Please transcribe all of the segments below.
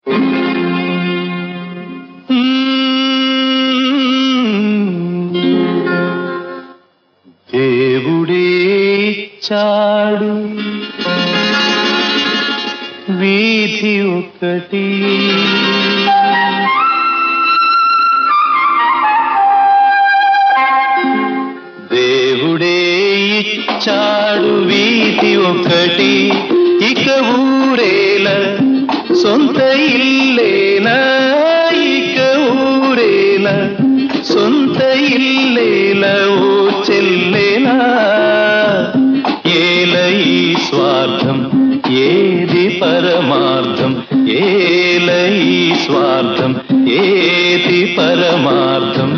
దేవుడే చాడు వీధి ఒకటి దేవుడే ఇచ్చాడు వీధి ఒకటి ఇక ఊరేల సొంత ఇల్లేనా ఇక ఊరేల సొంత ఇల్లేల ఓ చెల్లేనా ఏల ఈ స్వార్థం ఏది పరమార్థం ఏల ఈ స్వార్థం ఏది పరమార్థం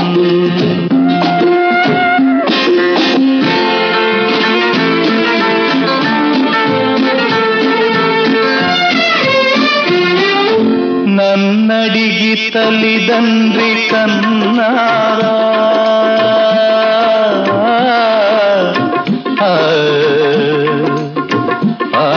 నన్నడిగి తల్లిదండ్రి కన్నారా ఆ, ఆ,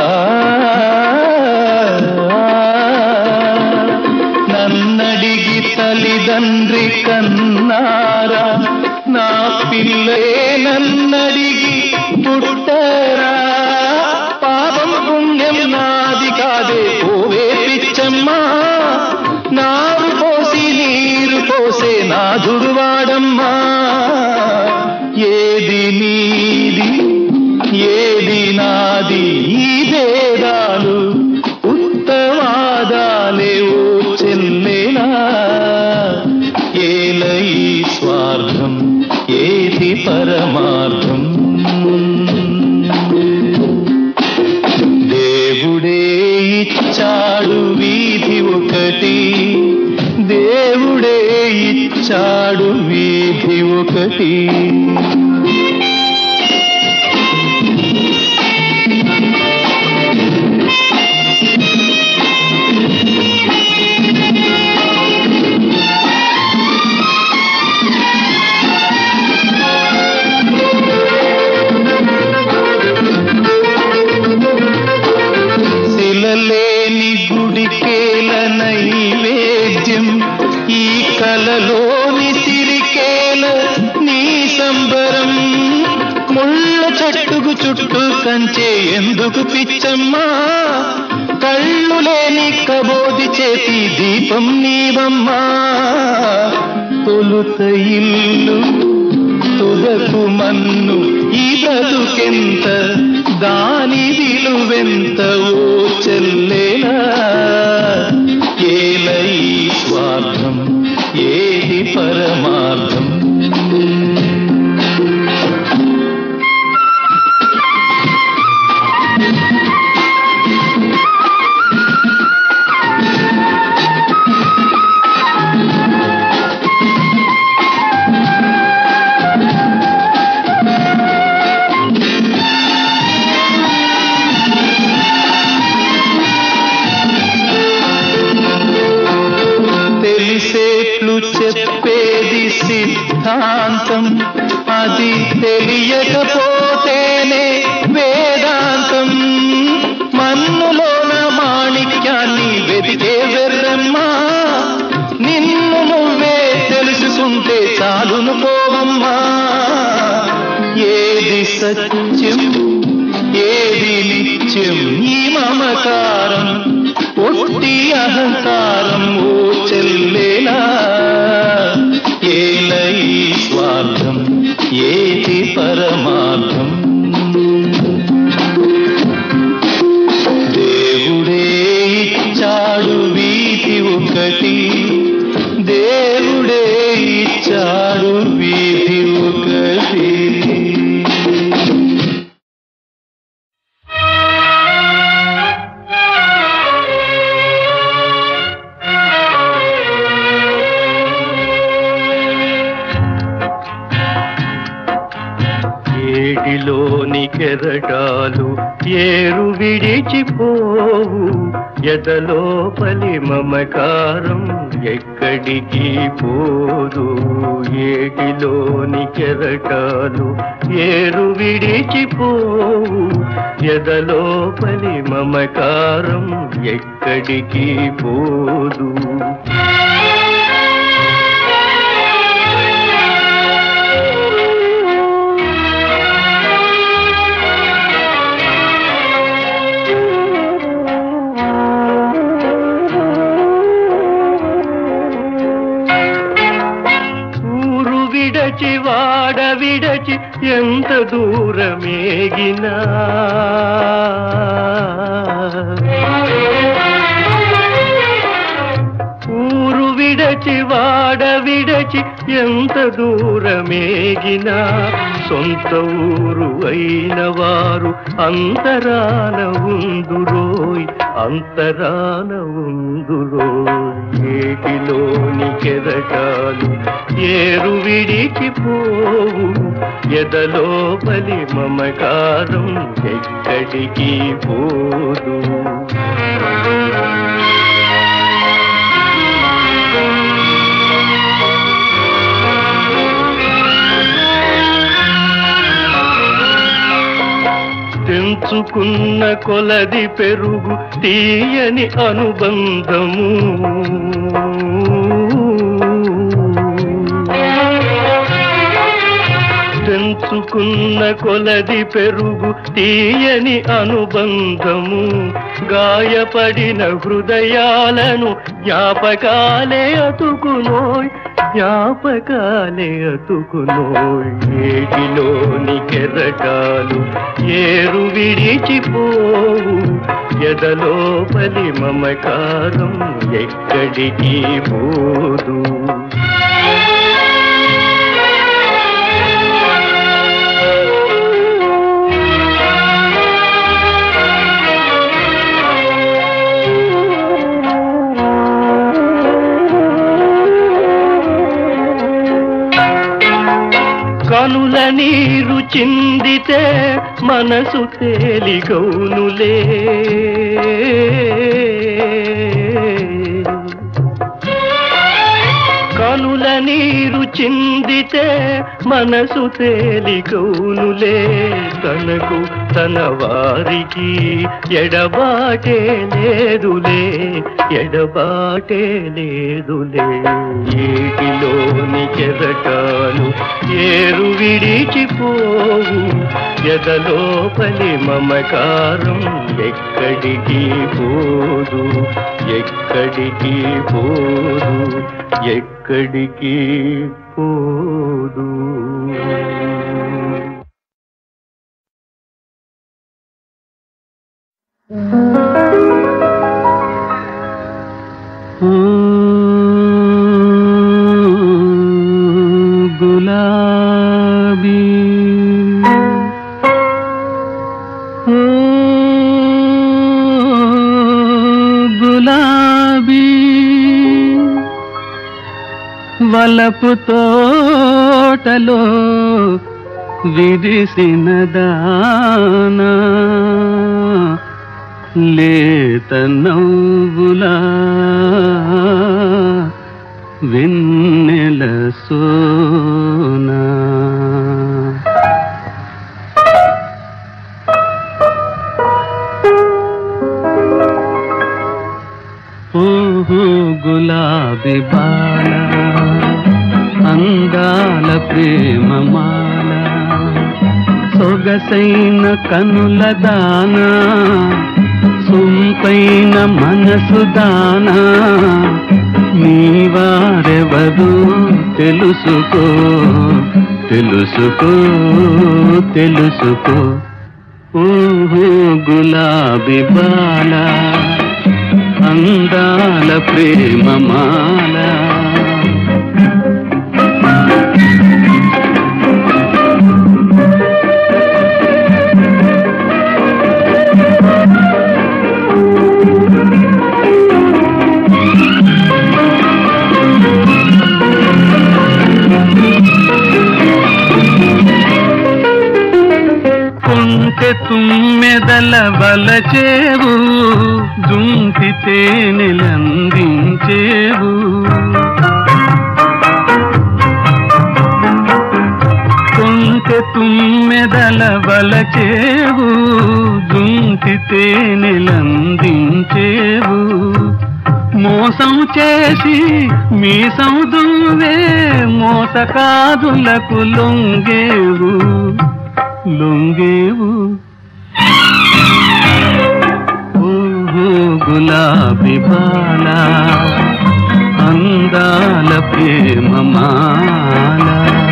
నన్నడిగి తల్లిదండ్రి కన్నారా నా పిల్లే నన్నడిగి పుట్టరా పాపం పుణ్యం నాది కాదే ఓవే పిచ్చమ్మా నారు పోసి నీరు పోసే నాథుడు వాడమ్మా ఏది నీది ఏది నాది ఈ భేదాలు ఉత్తవాదాలే ఓ చెల్లేనా ఏల ఈ స్వార్థం ఏది పరమార్థం దేవుడే ఇచ్చాడు వీధి ఒకటి దేవుడే ఇచ్చాడు వీధి ఒకటి శిలలేని గుడికేల నైవేద్యం ఈ కలలోని సిరికేల నీ సంబరం ముళ్ళ చెట్టుకు చుట్టూ కంచే ఎందుకు పిచ్చమ్మా కళ్ళు లేని కబోది చేతి దీపం నీవమ్మా తొలుత ఇల్లు తుదకు మన్ను ఈ బ్రతుకెంత దాని విలువెంత ఓ చెల్లేనా ఏల ఈ స్వార్థం ఏది పరమార్థం తెలిసేట్లు చెప్పేది సిద్ధాంతం అది తెలియకపోతేనే వేదాంతం మన్నులోన మాణిక్యాన్ని వెతికే వెర్రమ్మా నిన్ను నువ్వే తెలుసుకుంటే చాలును పోవమ్మా ఏది సత్యం ఏది నిత్యం ఈ మమకారం ఒట్టి అహంకారం ఓ చెల్లేలా ఏల ఈ స్వార్థం ఏది పరమార్థం దేవుడే ఇచ్చాడు వీధి ఒకటి దేవుడే ఇచ్చాడు వీధి ఒకటి ఏడిలోని కెరటాలు ఏరు విడిచిపోవు ఎదలోపలి మమకారం ఎక్కడికి పోదు ఏటిలోని కెరటాలు ఏరు విడిచిపోవు ఎదలోపలి మమకారం ఎక్కడికి పోదు ఊరు విడచి వాడ విడచి ఎంత దూరమేగినా ఊరు విడచి వాడ విడచి ఎంత దూరమేగినా సొంత ఊరు అయిన వారు అంతరాన ఉందురోయ్ అంతరాన ఉందురోయ్ ఏటిలోని కెరటాలు ఏరు విడిచిపోవు ఎదలోపలి మమకారం ఎక్కడికి పోదు తెంచుకున్న కొలది పెరుగు తీయని అనుబంధము తెంచుకున్న కొలది పెరుగు తీయని అనుబంధము గాయపడిన హృదయాలను జ్ఞాపకాలే అతుకునోయ్ జ్ఞాపకాలే అతుకునోయ్ ఏటిలోని కెరటాలు ఏరు విడిచిపోవు ఎదలోపలి మమకారం ఎక్కడికి పోదు కనుల నీరు చిందితే మనసు తేలిగౌనులే కనుల నీరు చిందితే మనసు తేలిగౌనులే తనకు తన వారికి ఎడబాటే లేదులే ఎడబాటే లేదులే ఏటిలోని కెరటాలు ఏరు విడిచిపోవు ఎదలోపలి మమకారం ఎక్కడికి పోదు ఎక్కడికి పోదు ఎక్కడికి పోదు గులాబీ గులాబీ వలపు తోటలో విరిసిన దానా లేత నవ్వులా వెన్నెల సోనా ఓహో గులాబీ బాల అందాల ప్రేమమాల సొగసైన కనుల దానా సొంపైన మనసు దానా నీవారెవరు తెలుసుకో తెలుసుకో తెలుసుకో ఓహో గులాబీ బాల అందాల ప్రేమమాల కొంట వలచేవు జుంటి తేనెలందించేవు కొంటె తుమ్మెదల వలచేవు జుంటి తేనెలందించేవు మోసం చేసి మీసం దువ్వే మోసకాదులకు లొంగేవు లొంగేవు ఓహో గులాబీ బాల అందాల ప్రేమ మాల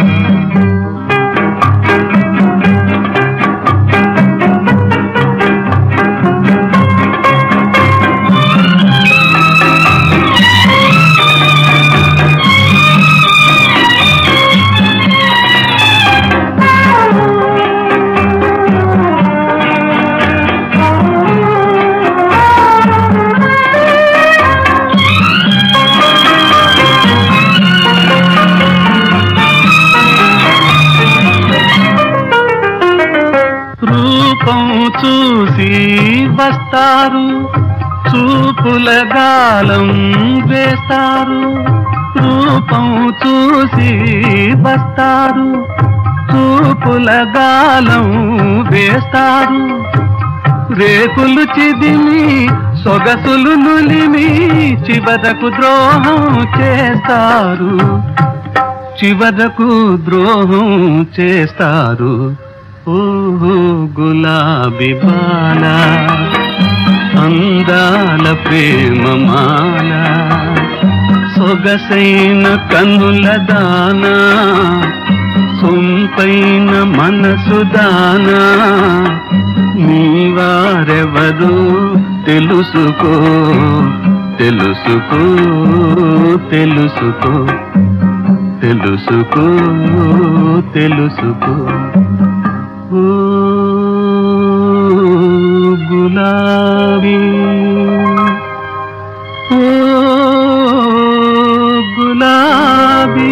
రూపం చూసి వస్తారు చూపుల గాలం వేస్తారు రూపం చూసి వస్తారు చూపుల గాలం వేస్తారు రేకులు చిదిమి సొగసులు నులిమి చివరకు ద్రోహం చేస్తారు చివరకు ద్రోహం చేస్తారు ఓహో గులాబీ బాల అందాల ప్రేమ మాల సొగసైన కన్నుల దానా సొంపైన మనసు దానా నీవారెవరు తెలుసుకో తెలుసుకో తెలుసుకో తెలుసుకో తెలుసుకో ఓ గులాబీ ఓ గులాబీ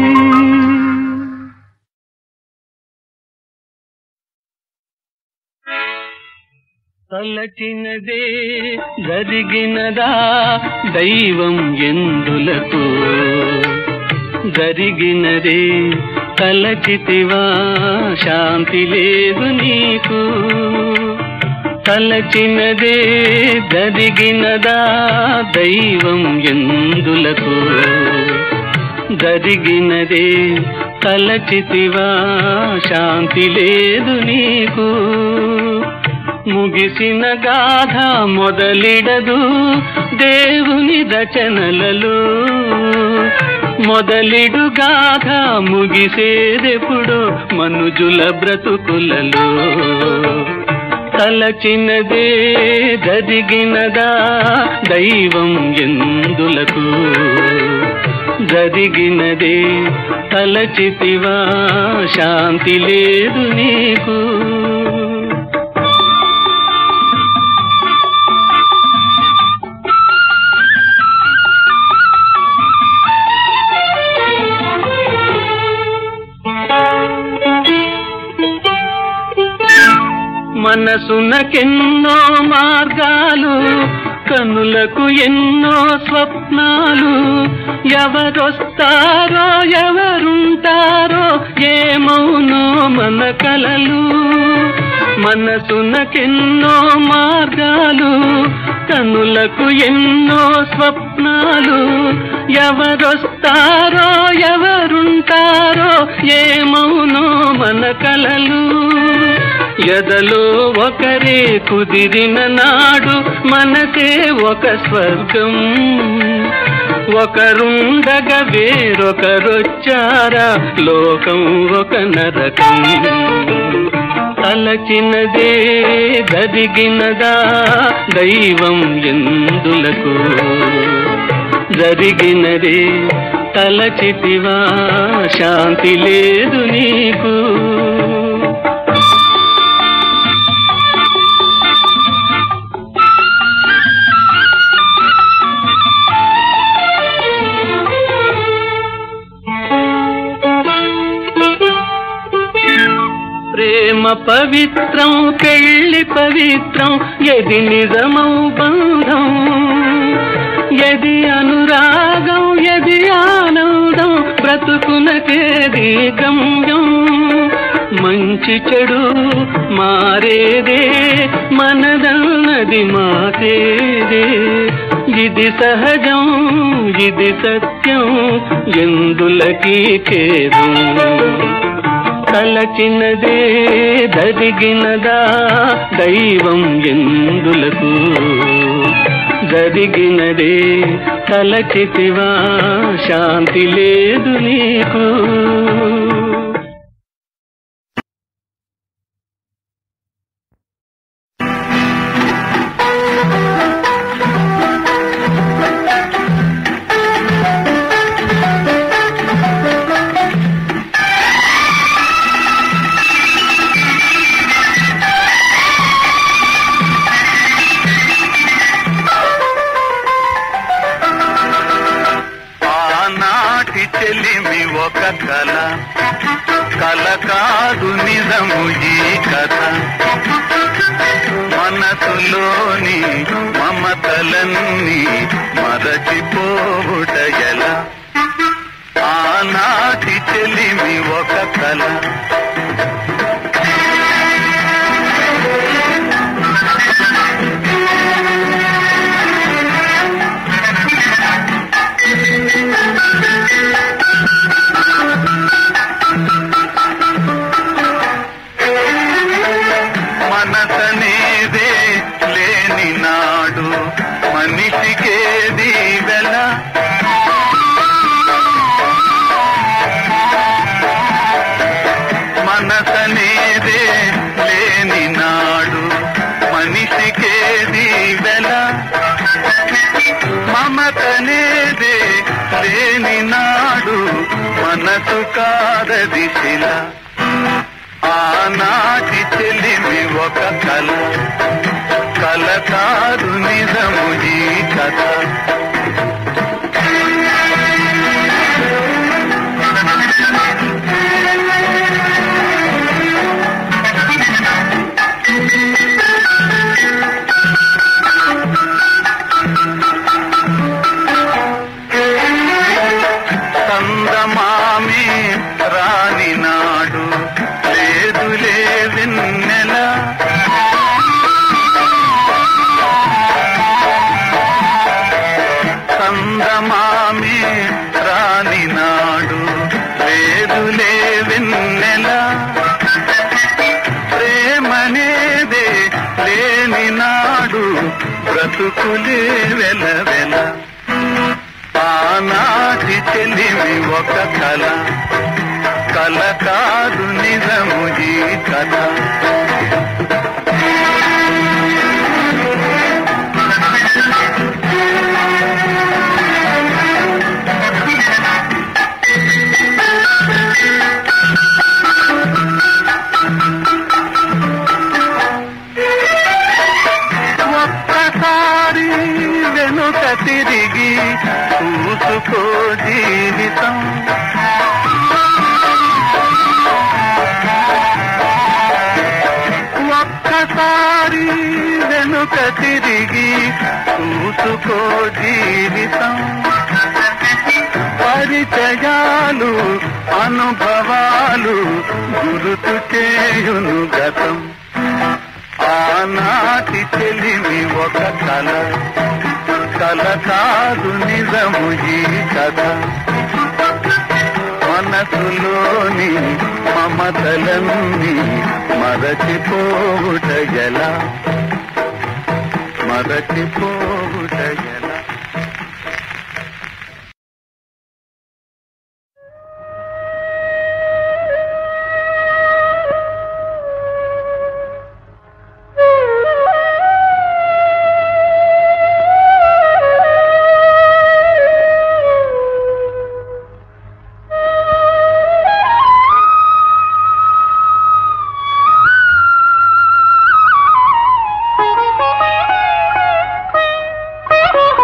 తలచినదే జరిగినదా దైవం ఎందులకు జరిగినదే తలచితివా శాంతి లేదు నీకు తలచినదే జరిగినదా దైవం ఎందులకు జరిగినదే తలచితివా శాంతి లేదు నీకు ముగిసిన గాథ మొదలిడదు దేవుని రచనలలో మొదలిడు గాథ ముగిసేదెప్పుడు మనుజుల బ్రతుకులలో తలచినదే జరిగినదా దైవం ఎందులకు జరిగినదే తలచితివా శాంతి లేదు నీకు మనసునకెన్నో మార్గాలు కనులకు ఎన్నో స్వప్నాలు ఎవరొస్తారో ఎవరుంటారో ఏమౌనో మన కలలు మనసునకెన్నో మార్గాలు కనులకు ఎన్నో స్వప్నాలు ఎవరొస్తారో ఎవరుంటారో ఏమౌనో మన కలలు ఎదలో ఒకరే కుదిరిన నాడు మనకే ఒక స్వర్గం ఒకరుండగా వేరొకరొచ్చారా లోకం ఒక నరకం తలచినదే జరిగినదా దైవం ఎందులకు జరిగినదే తలచితివా శాంతి లేదు నీకు ప్రేమ అపవిత్రం పెళ్లి పవిత్రం ఎది నిజమౌ బంధం ఎది అనురాగం ఎది ఆనందం బ్రతుకునకేది గమ్యం మంచి చెడు మారేదే మనదన్నది మాసేదే ఇది సహజం ఇది సత్యం ఎందులకి ఖేదం తలచినదే దదిగినదా దైవం ఎందులకు జరిగినదే తలచితివా శాంతి లేదు నీకు ఆనాటి చెలిమి ఒక కల కల కాదు నిజము ఈ కథ మనసులోని మమతలన్నీ మరచిపోవుట ఎలా ఆనాటి చెలిమి ఒక కల మనసనేదే లేని నాడు మనిషికేది వెల మనసనేదే లేని నాడు మనిషికేది వెల మమతనేదే లేని నాడు మనసు కాదది శిల ఆనాటి చెలిమి ఒక కల కల కాదు నిజము ఈ కథ కందమామి రాని నాడు లేదు లేవిన్నెల కందమామి రాని నాడు లేదు లేవిన్నెల ప్రేమనేదే లేని నాడు బ్రతుకులే వెల వెల ఆనాటి చెలిమి ఒక కల కల కాదు నిజము ఈ కథ ఒక్కసారి వెనుక తిరిగి చూసుకో జీవితం ఒక్కసారి వెనుక తిరిగి చూసుకో జీవితం పరిచయాలు అనుభవాలు గురుతు చేయును గతం ఆనాటి చెలిమి ఒక కల కల కాదు నిజము ఈ కథ మనసులోని మమతలన్నీ మరచిపోవుట ఎలా మరచిపోవుట ఎలా Thank you.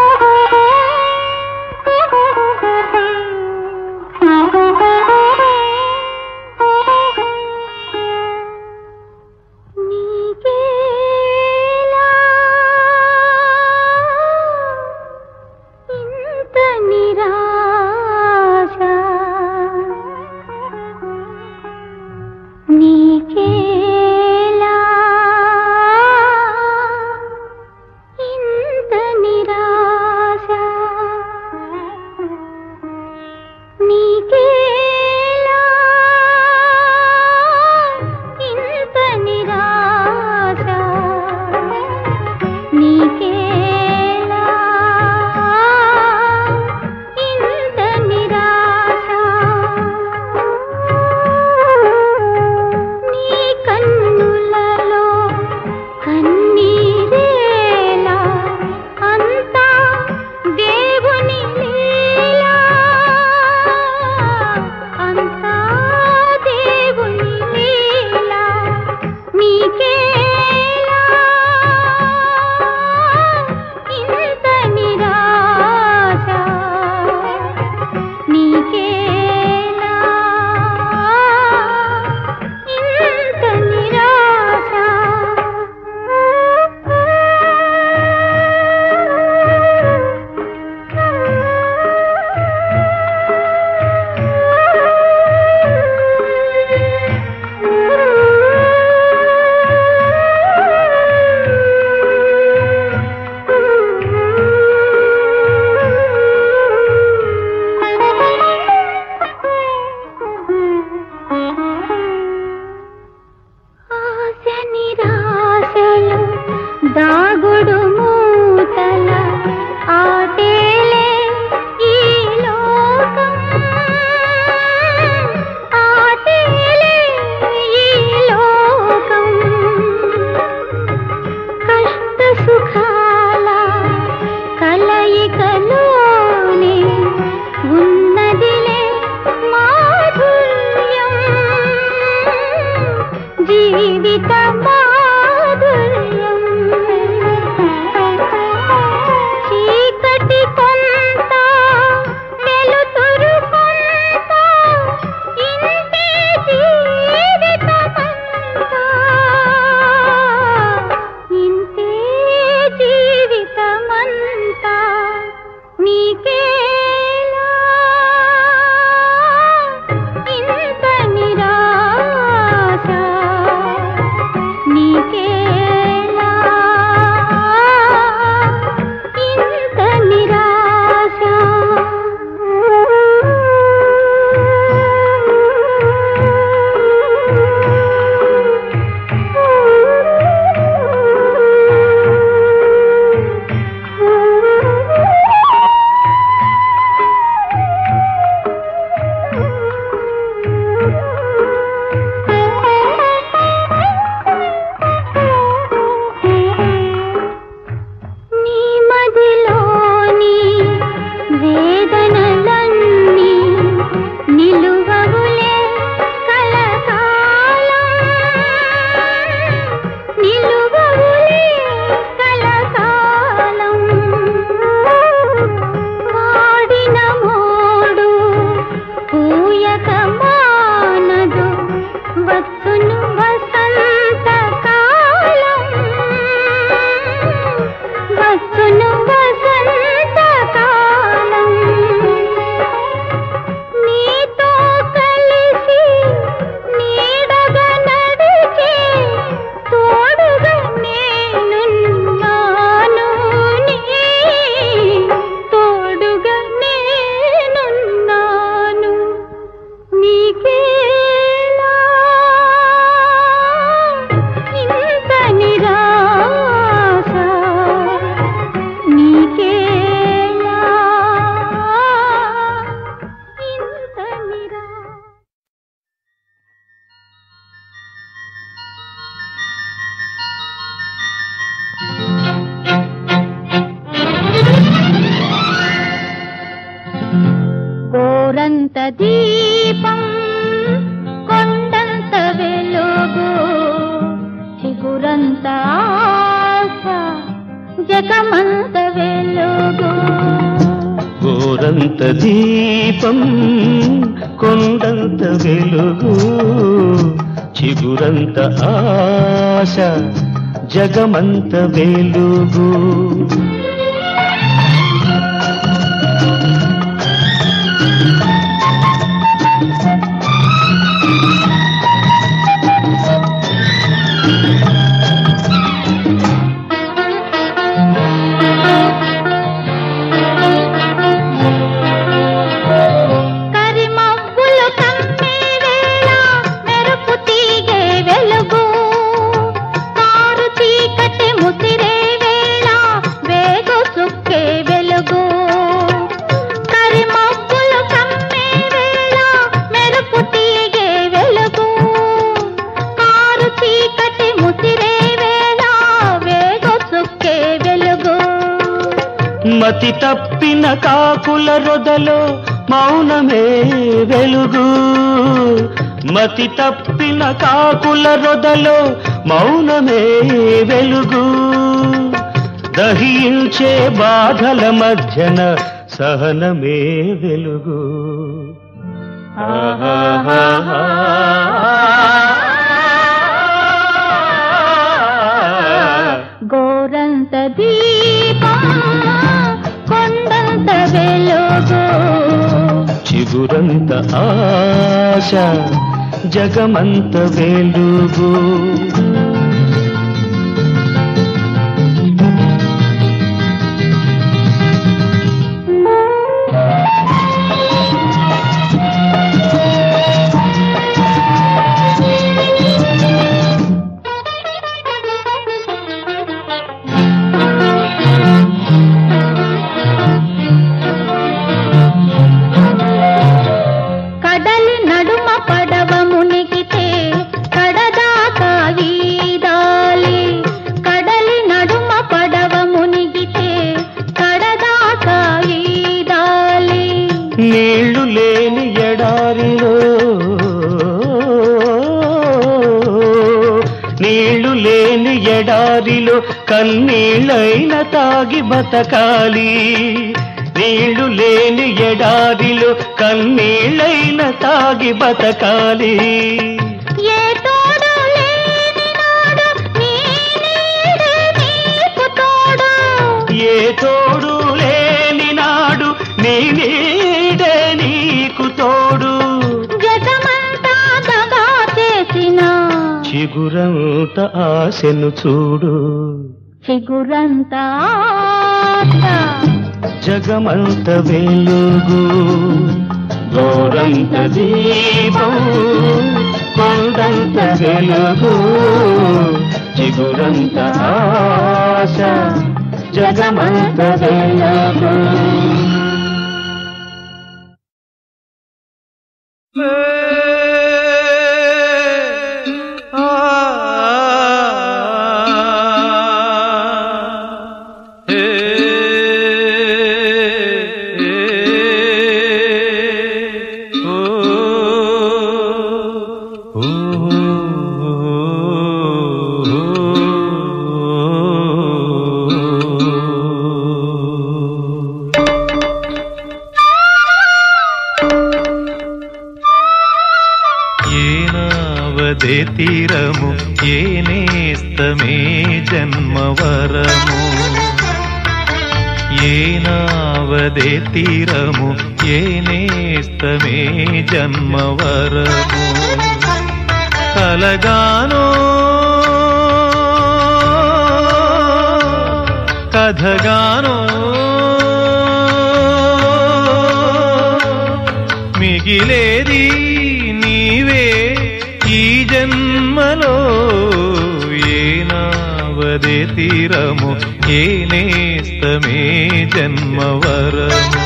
దీపం కొండంత వెలుగు చిగురంత ఆశ జగమంత వెలుగు గోరంత దీపం కొండంత వెలుగు చిగురంత ఆశ జగమంత వెలుగు కరిమబ్బులు కమ్మే వేళ మెరుపు తీగే వెలుగు కారు చీకటి ముసిరే వేళ వేగు సుక్కే వెలుగు కరిమబ్బులు కమ్మే వేళ మెరుపు తీగే వెలుగు కారు చీకటి ముసిరే వేళ వేగు సుక్కే వెలుగు మతి తప్పిన కాకుల రొదలో మౌనమే వెలుగు మతి తప్పిన కాకుల రొదలో మౌనమే వెలుగు దహించే బాధల మధ్యన సహనమే వెలుగు గోరంత దీపం కొండంత వెలుగు చిగురంత ఆశ జగమంత వెలుగు కడలి నడుమ పడవ మునిగితే కడదాకా ఈదాలి కడలి నడుమ పడవ మునిగితే కడదాకా ఈదాలి నీళ్లు లేని ఎడారిలో నీళ్లు లేని ఎడారిలో కన్నీళ్ళైన తాగి బతకాలి నీళ్లు లేని ఎడారిలో కన్నీళ్ళైన తాగి బతకాలి ఏ తోడు లేని నాడు నీ నీడే నీకు తోడు ఏ తోడు లేని నాడు నీ నీడే నీకు తోడు జగమంతా దగా చేసిన చిగురంత ఆశను చూడు చిగురంతా ఆశ. జగమంత వెలుగు గోరంత దీపం కొండంత వెలుగు చిగురంత ఆశ జగమంత వెలుగు ఏనావదే తీరము ఏనేస్తమే జన్మవరము ఏనావదే తీరము ఏనేస్తమే జన్మవరము కలగానో కథగానో మిగిలేది నీవే ఈ జన్మలో ఏనావదే తీరము ఏనేస్తమే జన్మవరము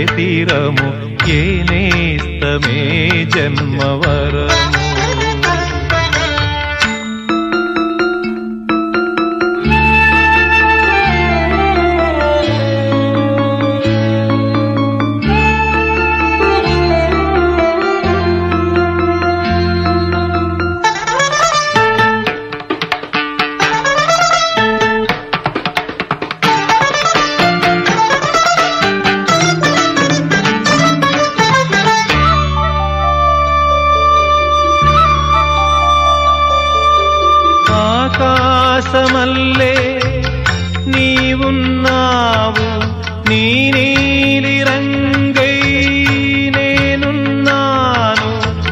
తీరము ఏ నేస్తమే జన్మవరము ఆకాశమల్లే నీవున్నావు నీ నీలి రంగై నేనున్నాను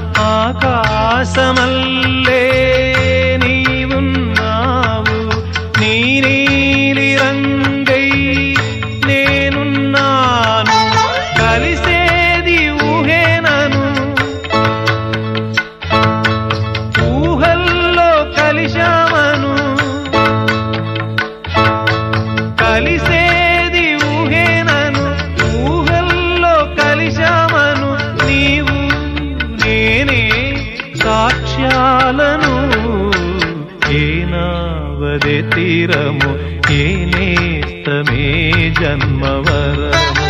ఆకాశమల్లే నీవున్నావు నీ నీలి రంగై నేనున్నాను కలిసేది ఊహేనను ఊహల్లో కలిశామను కలిసేది ఊహేనను ఊహల్లో కలిశామను నీవు నేనే సాక్ష్యాలను ఏనావదే తీరము ఏ నేస్తమే జన్మవరము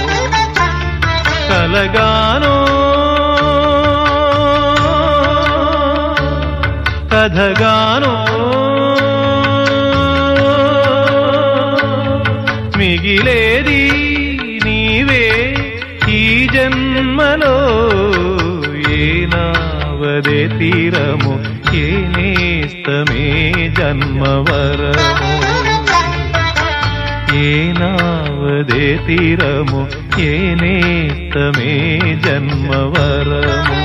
కలగానో కథగానో మిగిలేది నీవే ఈ జన్మలో ఏనావదే తీరము ఏ నేస్తమే జన్మవరము ఏనావదే తీరము ఏ నేస్తమే జన్మవరము